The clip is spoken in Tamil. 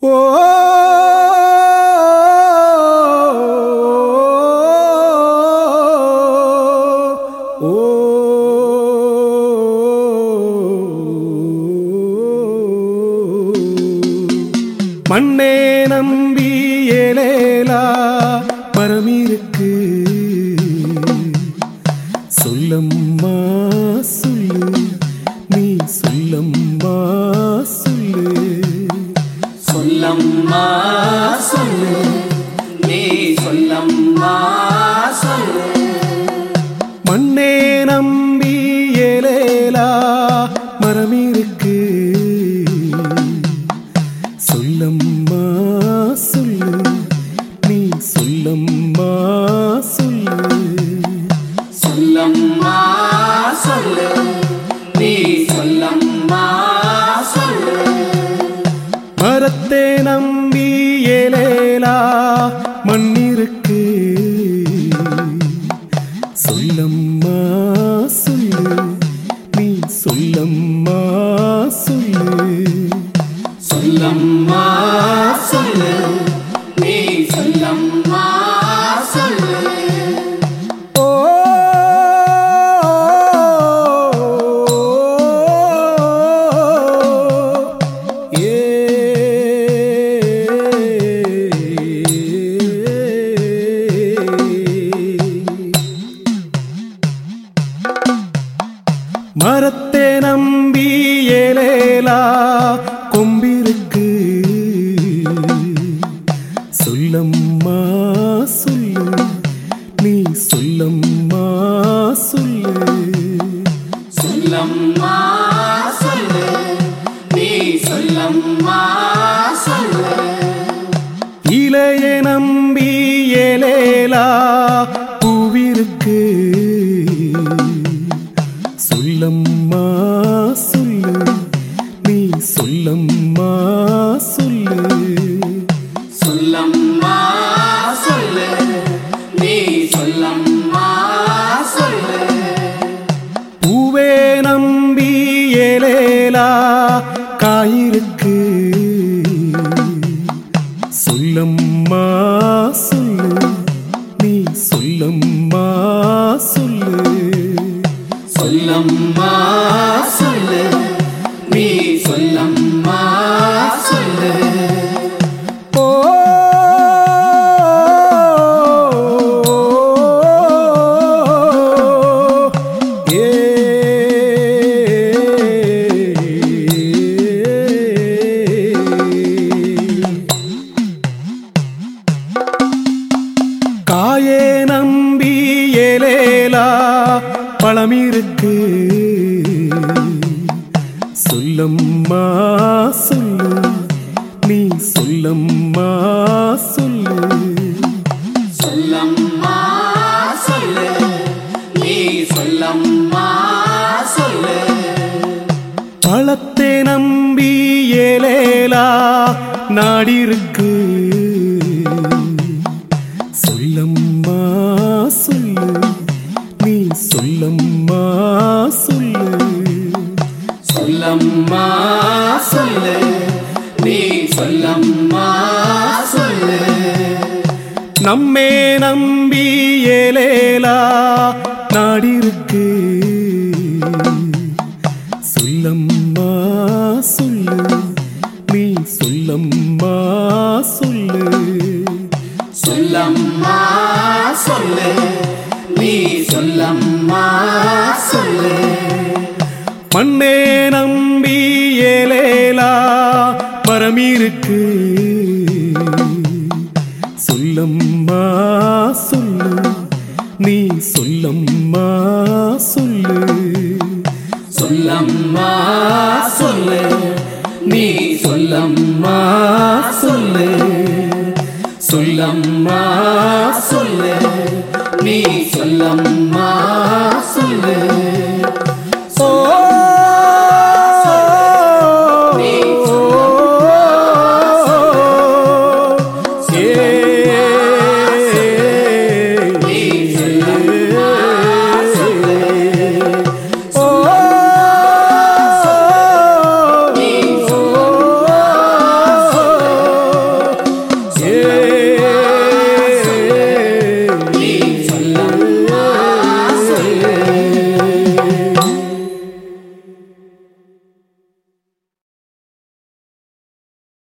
ஓ ஓ மண்ணே நம்பி ஏலேலா மரமிருக்கு சொல்லம்மா சொல்லு நீ சொல்லம்மா சொல்லு சொல்லம்மா சொல்லு நீ சொல்லம்மா சொல்லு மண்ணே நம்பி ஏலேலா மரமிருக்கு சொல்லம்மா சொல்லு நீ சொல்லம்மா சொல்லு சொல்லம்மா சொல்லு நீ சொல்லம்மா சொல்லு மரத்தை நம்பி ஏலேலா மண்ணிருக்கு சொல்லம்மா சொல்லு நீ சொல்லம்மா சொல்லு சொல்லம்மா சொல்லு நீ சொல்லம்மா சொல்லு ஓ மரத்தை நம்பி ஏலேலா கொம்பிருக்கு சொல்லம்மா சொல்லு நீ சொல்லம்மா சொல்லு சொல்லம்மா சொல்லு நீ சொல்லம்மா சொல்லு இளைய நம்பி ஏலேலா பூவிருக்கு சொல்லம்மா சொல்லு நீ சொல்லம்மா சொல்லு சொல்லம்மா சொல்லு நீ சொல்லம்மா சொல்லு பூவே நம்பி ஏலேலா காயிருக்கு சொல்லம்மா சொல்லு நீ சொல்லம்மா சொல்லு சொல்லம்மா சொல்லு நீ சொல்லம்மா சொல்லு ஓ ஏ காயே நம்பி ஏலேலா பழமிருக்கு சொல்லம்மா சொல்லு நீ சொல்லம்மா சொல்லு சொல்லம்மா சொல்லு நீ சொல்லம்மா சொல்லு பழத்தை நம்பி ஏலேலா நாடிருக்கு சொல்லம்மா சொல்லு நீ சொல்லம்மா சொல்லு சொல்லம்மா சொல்லு நீ சொல்லம்மா சொல்லு நம்மே நம்பி ஏலேலா நாடிருக்கு சொல்லம்மா சொல்லு நீ சொல்லம்மா சொல்லு சொல்லம்மா சொல்லு நீ சொல்லம்மா சொல்லு மண்ணே நம்பி ஏலேலா மரமிருக்கு சொல்லம்மா சொல்லு நீ சொல்லம்மா சொல்லு சொல்லம்மா சொல்லு நீ சொல்லம்மா சொல்லு சொல்லம்மா சொல்லு நீ சொல்லம்மா